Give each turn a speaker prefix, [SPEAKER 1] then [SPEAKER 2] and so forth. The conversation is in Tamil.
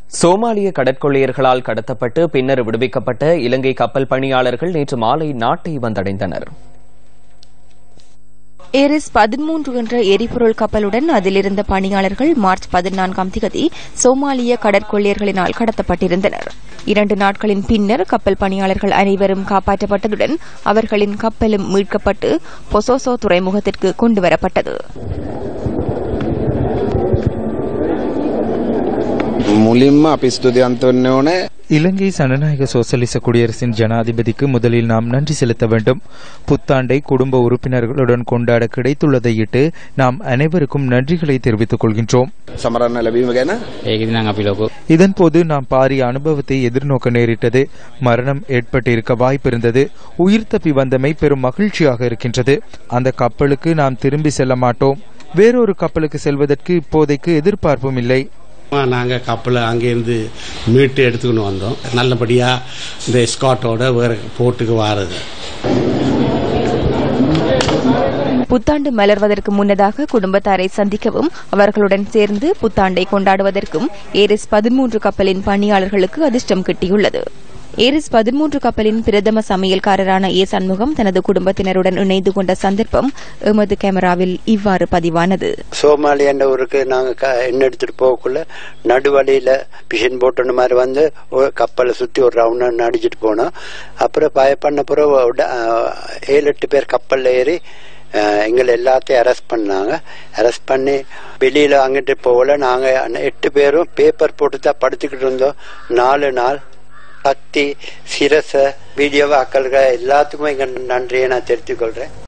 [SPEAKER 1] சோமாலிய கடற்கொள்ளையர்களால் கடத்தப்பட்டு பின்னர் விடுவிக்கப்பட்ட இலங்கை கப்பல் பணியாளர்கள் நேற்று மாலை நாட்டை வந்தடைந்தனர்
[SPEAKER 2] ஏரிஸ் பதிமூன்று என்ற எரிபொருள் கப்பலுடன் அதிலிருந்த பணியாளர்கள் மார்ச் பதினான்காம் திகதி சோமாலிய கடற்கொள்ளையர்களினால் கடத்தப்பட்டிருந்தனர் இரண்டு நாட்களின் பின்னர் கப்பல் பணியாளர்கள் அனைவரும் காப்பாற்றப்பட்டதுடன் அவர்களின் கப்பலும் மீட்கப்பட்டு பொசோசோ துறைமுகத்திற்கு கொண்டுவரப்பட்டது
[SPEAKER 3] මුලින්ම අපි ස්තුතියන්ත වන්න ඕනේ
[SPEAKER 4] இலங்கை ஜனநாயக சோசலிச குடியரசின் ஜனாதிபதிக்கு முதலில் நாம் நன்றி செலுத்த வேண்டும் புத்தாண்டை குடும்ப உறுப்பினர்களுடன் கொண்டாட கிடைத்துள்ளதையிட்டு நாம் அனைவருக்கும் நன்றிகளை தெரிவித்துக் கொள்கின்றோம்
[SPEAKER 3] සමරන්න ලැබීම ගැන
[SPEAKER 5] ඒකෙදි නම් අපි ලොකු
[SPEAKER 4] இதன்போது நாம் பாரிய அனுபவத்தை எதிர்நோக்க நேரிட்டது மரணம் ஏற்பட்டிருக்க வாய்ப்பிருந்தது உயிர் தப்பி வந்தமை பெரும் மகிழ்ச்சியாக இருக்கின்றது அந்த கப்பலுக்கு நாம் திரும்பி செல்ல மாட்டோம் வேறொரு கப்பலுக்கு செல்வதற்கு இப்போதைக்கு எதிர்பார்ப்பும் இல்லை
[SPEAKER 6] நாங்கள் கப்பலை அங்கேருந்து மீட்டு எடுத்துக்கின்னு வந்தோம் நல்லபடியாக இந்த எஸ்காட்டோட வேறு போட்டுக்கு வாரது
[SPEAKER 2] புத்தாண்டு மலர்வதற்கு முன்னதாக குடும்பத்தாரை சந்திக்கவும் அவர்களுடன் சேர்ந்து புத்தாண்டை கொண்டாடுவதற்கும் ஏரிஸ் பதிமூன்று கப்பலின் பணியாளர்களுக்கு அதிர்ஷ்டம் கிட்டியுள்ளது ஏரிஸ் பதிமூன்று கப்பலின் பிரதம சமையல்காரரான ஏ சண்முகம் தனது குடும்பத்தினருடன் இணைந்து கொண்ட சந்தர்ப்பம் எமது கேமராவில் இவ்வாறு பதிவானது
[SPEAKER 7] சோமாலி என்ற ஊருக்கு நாங்க க- எண்ணெய் எடுத்துட்டு போகக்குள்ள நடுவழியில பிஷன் போட்டு மாதிரி வந்து ஒரு கப்பலை சுத்தி ஒரு ரவுண்ட் அடிச்சிட்டு போனோம் அப்புறம் பயப்பண்ண பிறகு உட- அஹ், ஏழு எட்டு பேர் கப்பல்ல ஏறி அஹ், எங்களை எல்லாத்தையும் அரெஸ்ட் பண்ணாங்க அரெஸ்ட் பண்ணி வெளியில அங்கிட்டு போகல நாங்க எட்டு பேரும் பேப்பர் போட்டு தான் படுத்துக்கிட்டு இருந்தோம் நாலு நாள் கத்தி சிரச வீடியோ அக்கல்கள் எல்லாத்துக்குமே எங்க நன்றியை நான் தெரிவித்துக் கொள்றேன்